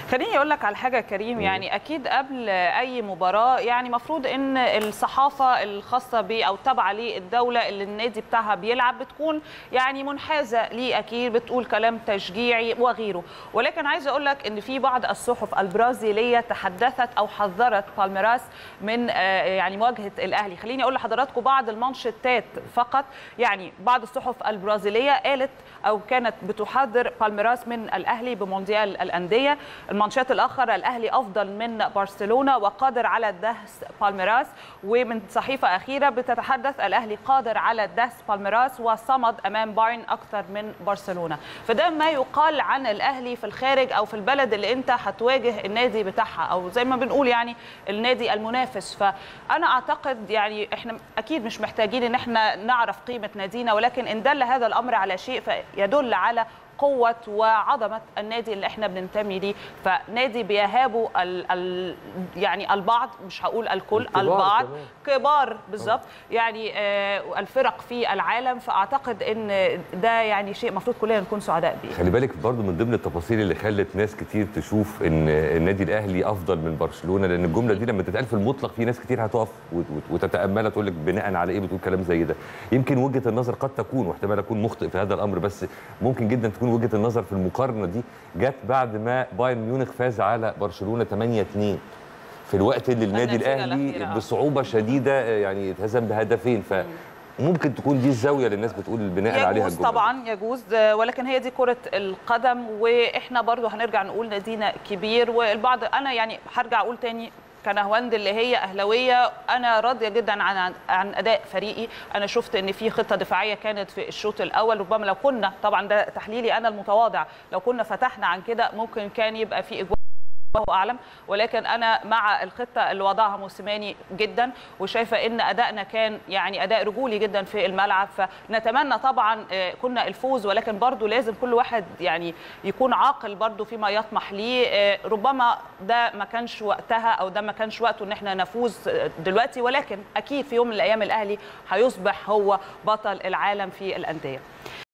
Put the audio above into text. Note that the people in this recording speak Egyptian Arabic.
خليني اقول لك على حاجه كريم يعني اكيد قبل اي مباراه يعني مفروض ان الصحافه الخاصه ب او تابعه للدوله اللي النادي بتاعها بيلعب بتكون يعني منحازه ليه اكيد بتقول كلام تشجيعي وغيره ولكن عايزه اقول لك ان في بعض الصحف البرازيليه تحدثت او حذرت بالميراس من آه، يعني مواجهه الاهلي خليني اقول لحضراتكم بعض المانشيتات فقط يعني بعض الصحف البرازيليه قالت او كانت بتحذر بالميراس من الاهلي بمونديال الانديه المانشات الاخر الاهلي افضل من برشلونه وقادر على دهس بالميراس ومن صحيفه اخيره بتتحدث الاهلي قادر على دهس بالميراس وصمد امام بايرن اكثر من برشلونه فده ما يقال عن الاهلي في الخارج او في البلد اللي انت هتواجه النادي بتاعها او زي ما بنقول يعني النادي المنافس فانا اعتقد يعني احنا اكيد مش محتاجين ان احنا نعرف قيمه نادينا ولكن ان دل هذا الامر على شيء فيدل على قوة وعظمة النادي اللي احنا بننتمي ليه فنادي بيهابوا ال ال يعني البعض مش هقول الكل الكبار البعض كمان. كبار بالظبط يعني آه الفرق في العالم فاعتقد ان ده يعني شيء المفروض كلنا نكون سعداء بيه خلي بالك برضو من ضمن التفاصيل اللي خلت ناس كتير تشوف ان النادي الاهلي افضل من برشلونه لان الجمله دي لما تتقال في المطلق في ناس كتير هتقف وت- وت- وتتاملها تقول لك بناء على ايه بتقول كلام زي ده يمكن وجهه النظر قد تكون واحتمال اكون مخطئ في هذا الامر بس ممكن جدا تكون وجهه النظر في المقارنه دي جت بعد ما بايرن ميونخ فاز على برشلونه 8 2 في الوقت اللي النادي النتيجة الاهلي الأخيرة، آه. بصعوبه شديده يعني اتهزم بهدفين فممكن تكون دي الزاويه اللي الناس بتقول بناء عليها يجوز الجمله دي. طبعا يجوز آه، ولكن هي دي كرة القدم واحنا برضو هنرجع نقول نادينا كبير والبعض انا يعني هرجع اقول تاني كنهواند اللي هي اهلاويه انا راضيه جدا عن عن اداء فريقي انا شفت ان في خطه دفاعيه كانت في الشوط الاول ربما لو كنا طبعا ده تحليلي انا المتواضع لو كنا فتحنا عن كده ممكن كان يبقى في اجوال الله اعلم ولكن انا مع الخطه اللي وضعها موسيماني جدا وشايفه ان ادائنا كان يعني اداء رجولي جدا في الملعب فنتمنى طبعا آه، كنا الفوز ولكن برضو لازم كل واحد يعني يكون عاقل برضو فيما يطمح ليه آه، ربما ده ما كانش وقتها او ده ما كانش وقته ان احنا نفوز آه، دلوقتي ولكن اكيد في يوم من الايام الاهلي هيصبح هو بطل العالم في الانديه